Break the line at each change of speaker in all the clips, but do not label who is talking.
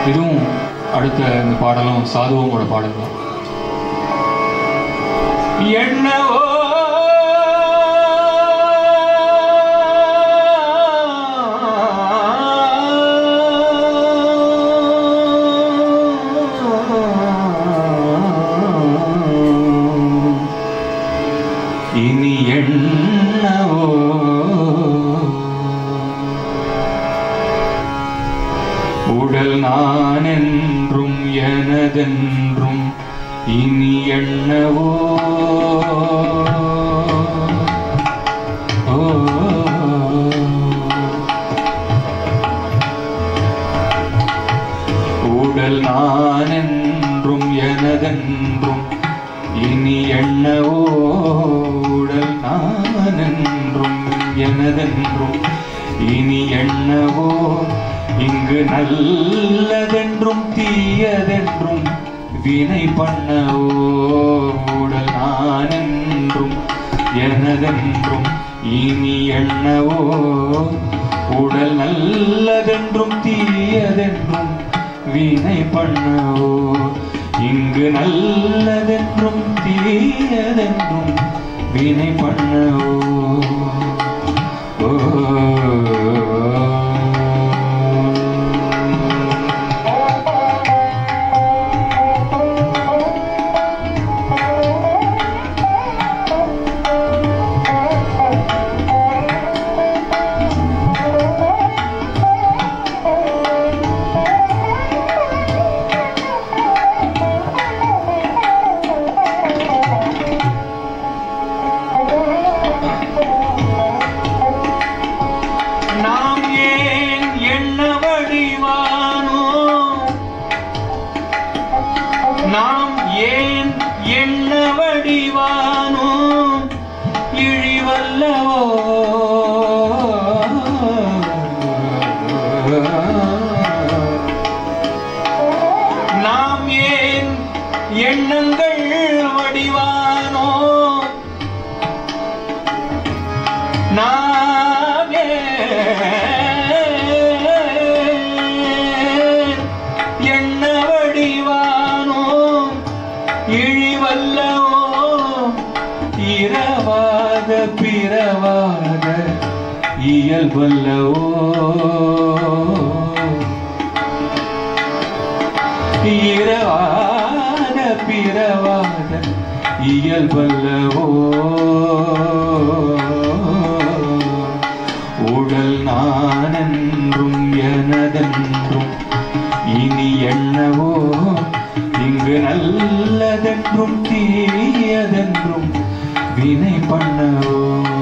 இதுவும் அடுத்த இந்த பாடலும் சாதுவோமோட பாடல் தான் என்னவோ இனி என்னவோ உடல் நான் என்றும் எனதென்றும் இனி எண்ணவோ ஓ. உடல் நான் என்றும் எனதென்றும் இனி எண்ணவோ உடல் நான் என்றும் எனதென்றும் இனி எண்ணவோ இங்கு நல்லதென்றும் தீயதென்றும் வினை பண்ணவோ உடல் நான் என்றும் எனதென்றும் இனி எண்ணவோ உடல் நல்லதென்றும் தீயதென்றும் வினை பண்ணவோ இங்கு நல்லதென்றும் தீயதென்றும் வினை பண்ணவோ ஓ நாம் ஏன் எண்ண வடிவானோ நாம் ஏன் எண்ண வடிவானோ இழிவல்லவோ நாம் ஏன் எண்ணங்கள் வடிவானோ நாமே எண்ண வடிவானோ இழிவல்லவோ இரவாத பிறவாத இயல்பல்லவோ இரவாத பிறவாத இயல்பல்லவோ உடல் நானென்றும் எனதென்றும் இனி எண்ணவோ இங்கு நல்லதென்றும் தீயதென்றும் வினை பண்ணவோ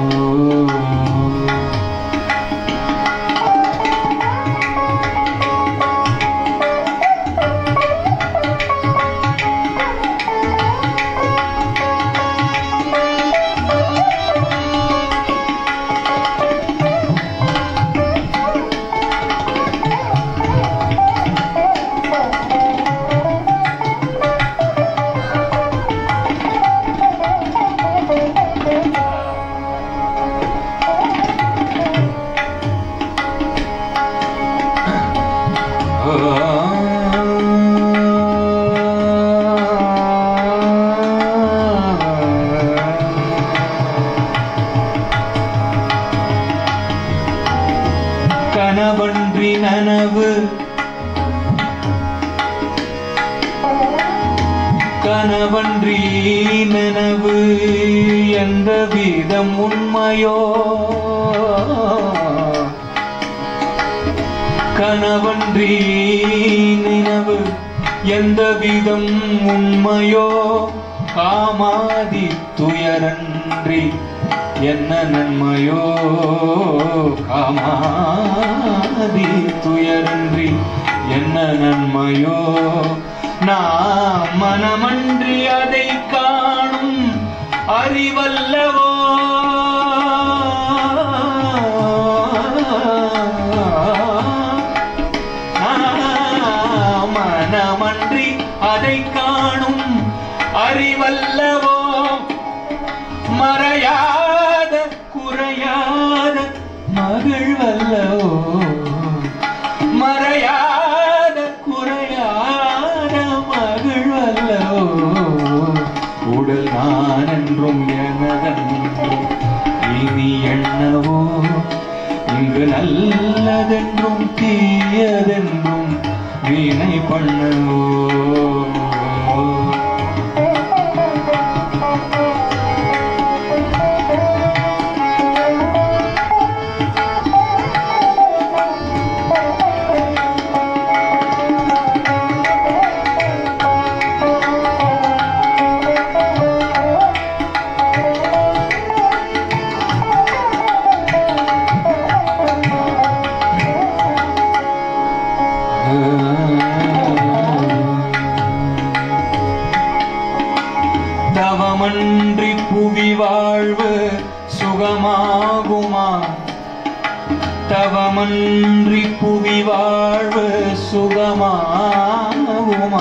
கனவன்றி நனவு கனவன்றி நனவு எந்த விதம் உண்மையோ கனவன்றி நினவு எந்த விதம் உண்மையோ காமாதி துயரன்றி என்ன நன்மையோ காமாதி துயரன்றி என்ன நன்மையோ நாம் மனமன்றி அதை காணும் அறிவல்லவோ நாம் மனமன்றி அதை காணும் அறிவல்லவோ மறையாத குறையாத மகிழ்வல்லவோ மறையாத குறை நல்லதென்றும் தீயதென்றும் வீணை பண்ணுவோ தவமன்றி புவி வாழ்வு சுகமாகுமா தவமன்றி புவி வாழ்வு சுகமாகுமா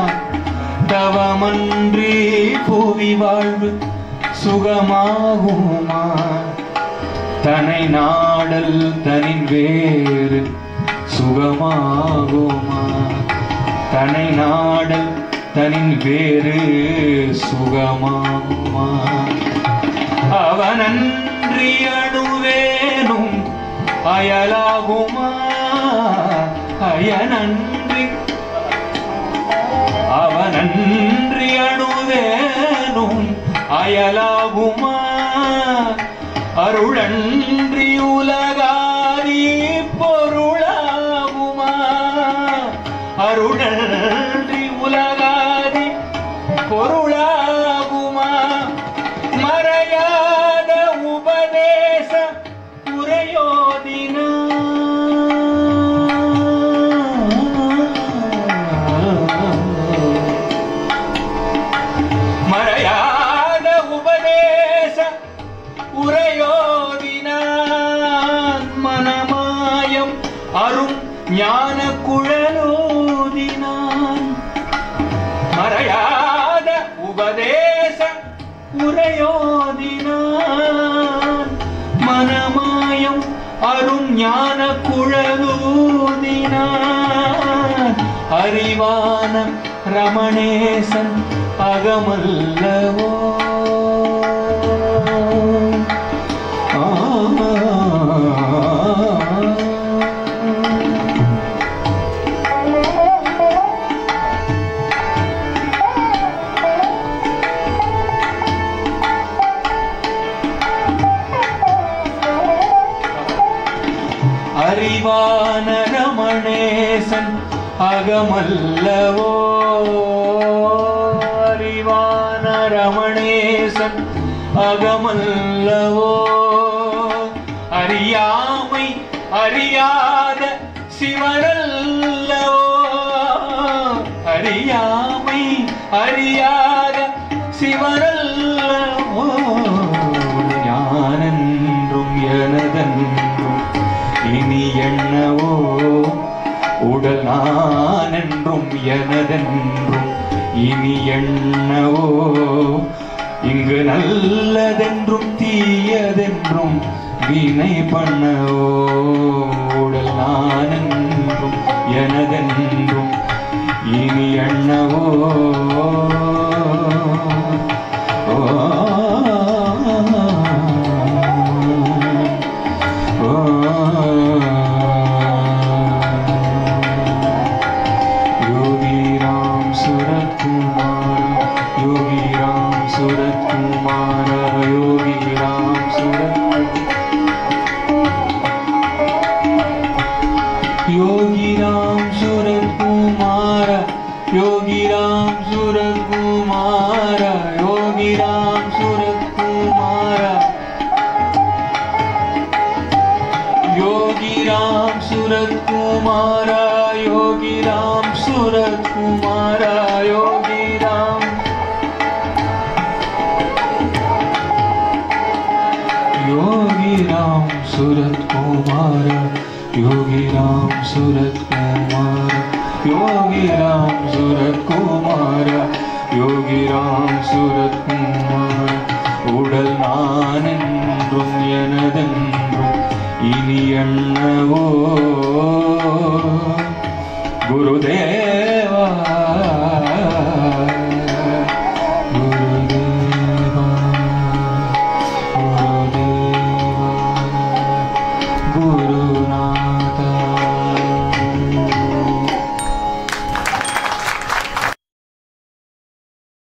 தவமன்றி புவி வாழ்வு சுகமாகுமா தனை நாடல் தனின் வேறு சுகமாகுமா தனை நாடல் தனின் வேறு சுகமாகுமா அவனன்றி அணுவேனும் அயலாகுமா அயனன்றி அவனன்றி அணுவேனும் அயலாகுமா அருளன்றி உலகாதி பொருளாகுமா அருளன்றி உலகாதி பொருளாகுமா மறையாத உபதேச உரையோதினா மறையாத உபதேச உரையோதினான் மனமாயம் அரும் ஞான குழலோதினான் மறையாத உபதேச உரையோதினான் மனமாயம் அரும் ஞான குழலூதினான் அறிவான ரமணேசன் அகமல்லவோ ஆ அறிவான ரமணேசன் அகமல்லவோ அறிவான ரமணேசன் அகமல்லவோ அறியாமை அறியாத சிவனல்லவோ அறியாமை அறியாத சிவனல்லவோ ஞானென்றும் எனதென்றும் இனி எண்ணவோ உடல் நான் என்றும் எனதென்றும் இனி எண்ணவோ இங்கு நல்லதென்றும் தீயதென்றும் வினை பண்ணவோ உடல் நான் என்றும் எனதென்றும் இனி எண்ணவோ ஓ योगी राम सूरत कुमार योगी राम सूरत कुमार योगी राम सूरत योगी राम सूरत कुमार योगी राम सूरत कुमार योगी राम सूरत कुमार योगी राम सूरत कुमार योगी राम सूरत कुमार योगी राम योगी राम सूरत कुमार योगी राम सूरत कुमार योगी राम सूरत कुमार योगी राम सूरत कुमार உடல் நான் என்றும் எனதென்றும் இனி எண்ணவோ குருதேவா குருதேவா குருதேவா குரு